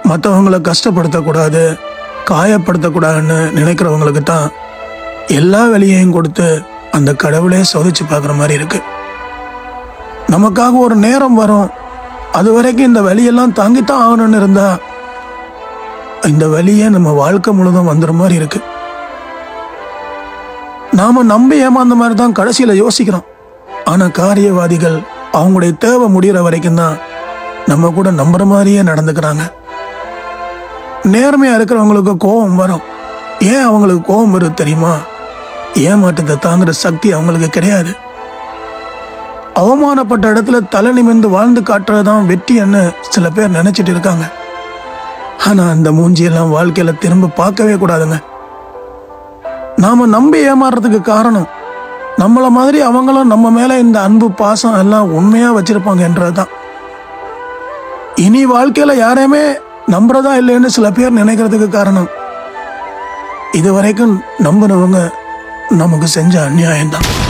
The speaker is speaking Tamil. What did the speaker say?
மற்றவங்களை கஷ்டப்படுத்தக்கூடாது காயப்படுத்தக்கூடாதுன்னு நினைக்கிறவங்களுக்கு தான் எல்லா வேலையையும் கொடுத்து அந்த கடவுளே சோதிச்சு பார்க்குற மாதிரி இருக்கு நமக்காக ஒரு நேரம் வரும் அது வரைக்கும் இந்த வழியெல்லாம் தாங்கித்தான் ஆகணும்னு இருந்தா இந்த வழியே நம்ம வாழ்க்கை முழுதும் வந்துற மாதிரி இருக்கு நாம நம்பி ஏமாந்த மாதிரி தான் கடைசியில யோசிக்கிறோம் ஆனா காரியவாதிகள் அவங்களுடைய தேவை முடிகிற வரைக்கும் தான் நம்ம கூட நம்புற மாதிரியே நடந்துக்கிறாங்க நேர்மையா இருக்கிறவங்களுக்கு கோபம் வரும் ஏன் அவங்களுக்கு கோபம் வருது தெரியுமா ஏமாற்றத்தை தாங்குற சக்தி அவங்களுக்கு கிடையாது அவமானப்பட்ட இடத்துல தலை நிமிர்ந்து வாழ்ந்து காட்டுறதுதான் வெற்றின்னு சில பேர் நினைச்சிட்டு இருக்காங்க ஆனா அந்த மூஞ்சியெல்லாம் வாழ்க்கையில திரும்ப பார்க்கவே கூடாதுங்க நாம நம்பி ஏமாறுறதுக்கு காரணம் நம்மள மாதிரி அவங்களும் நம்ம மேல இந்த அன்பு பாசம் எல்லாம் உண்மையா வச்சிருப்பாங்கன்றதுதான் இனி வாழ்க்கையில யாரையுமே நம்புறதா இல்லைன்னு சில பேர் நினைக்கிறதுக்கு காரணம் இது வரைக்கும் நம்பினவங்க நமக்கு செஞ்ச அநியாயம் தான்